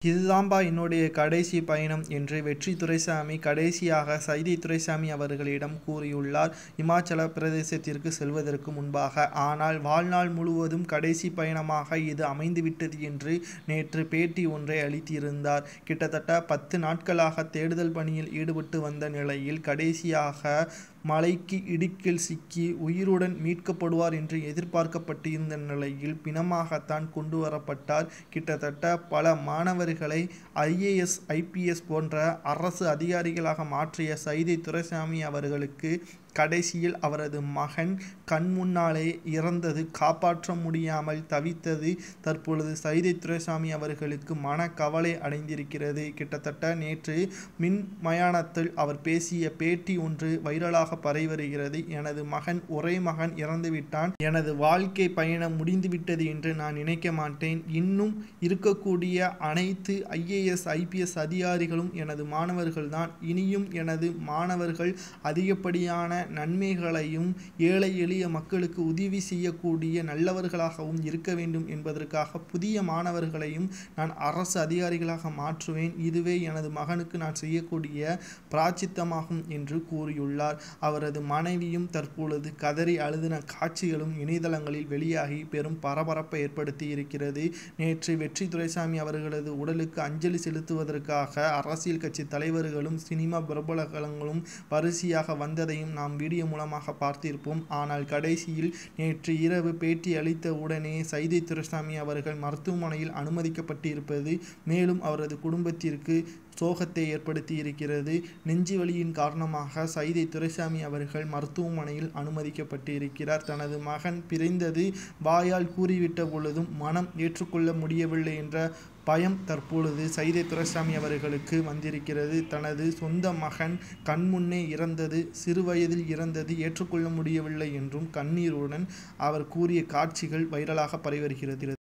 இதுதான்பா என்னுடைய கடைசி பயணம் என்று வெற்றி துரைசாமி கடைசியாக சைதை துரைசாமி அவர்களிடம் கூறியுள்ளார் இமாச்சல பிரதேசத்திற்கு செல்வதற்கு முன்பாக ஆனால் வாழ்நாள் முழுவதும் கடைசி பயணமாக இது அமைந்துவிட்டது என்று நேற்று பேட்டி ஒன்றை அளித்திருந்தார் கிட்டத்தட்ட பத்து நாட்களாக தேடுதல் பணியில் ஈடுபட்டு வந்த நிலையில் கடைசியாக மலைக்கு இடுக்கில் சிக்கி உயிருடன் மீட்கப்படுவார் என்று எதிர்பார்க்கப்பட்டிருந்த நிலையில் பிணமாகத்தான் கொண்டு வரப்பட்டார் கிட்டத்தட்ட பல மாணவர்களை ஐஏஎஸ் ஐபிஎஸ் போன்ற அரசு அதிகாரிகளாக மாற்றிய சைதை துரைசாமி அவர்களுக்கு கடைசியில் அவரது மகன் கண் முன்னாலே இறந்தது காப்பாற்ற முடியாமல் தவித்தது தற்பொழுது சைதை துரைசாமி அவர்களுக்கு மன கவலை அடைந்திருக்கிறது கிட்டத்தட்ட நேற்று மின் மயானத்தில் அவர் பேசிய பேட்டி ஒன்று வைரலாக பரவி வருகிறது எனது மகன் ஒரே மகன் இறந்துவிட்டான் எனது வாழ்க்கை பயணம் முடிந்துவிட்டது என்று நான் நினைக்க மாட்டேன் இன்னும் இருக்கக்கூடிய அனைத்து ஐஏஎஸ் ஐபிஎஸ் அதிகாரிகளும் எனது மாணவர்கள்தான் இனியும் எனது மாணவர்கள் அதிகப்படியான நன்மைகளையும் ஏழை எளிய மக்களுக்கு உதவி செய்யக்கூடிய நல்லவர்களாகவும் இருக்க வேண்டும் என்பதற்காக புதிய மாணவர்களையும் நான் அரசு அதிகாரிகளாக மாற்றுவேன் இதுவே எனது மகனுக்கு நான் செய்யக்கூடிய பிராச்சித்தமாகும் என்று கூறியுள்ளார் அவரது மனைவியும் தற்பொழுது கதறி அழுதின காட்சிகளும் இணையதளங்களில் வெளியாகி பெரும் பரபரப்பை ஏற்படுத்தி இருக்கிறது நேற்று வெற்றி துரைசாமி அவர்களது உடலுக்கு அஞ்சலி செலுத்துவதற்காக அரசியல் கட்சி தலைவர்களும் சினிமா பிரபலங்களும் வரிசையாக வந்ததையும் நாம் வீடியோ மூலமாக பார்த்திருப்போம் ஆனால் கடைசியில் நேற்று இரவு பேட்டி அளித்த உடனே சைதை துரைசாமி அவர்கள் மருத்துவமனையில் அனுமதிக்கப்பட்டிருப்பது மேலும் அவரது குடும்பத்திற்கு சோகத்தை ஏற்படுத்தி இருக்கிறது நெஞ்சு வலியின் காரணமாக சைதை துரைசாமி அவர்கள் மருத்துவமனையில் அனுமதிக்கப்பட்டு இருக்கிறார் தனது மகன் பிரிந்தது வாயால் கூறிவிட்ட பொழுதும் மனம் ஏற்றுக்கொள்ள முடியவில்லை என்ற பயம் தற்பொழுது சைதை துரைசாமி அவர்களுக்கு வந்திருக்கிறது தனது சொந்த மகன் கண்முன்னே இறந்தது சிறுவயதில் இறந்தது ஏற்றுக்கொள்ள முடியவில்லை என்றும் கண்ணீருடன் அவர் கூறிய காட்சிகள் வைரலாக பரவி வருகிறது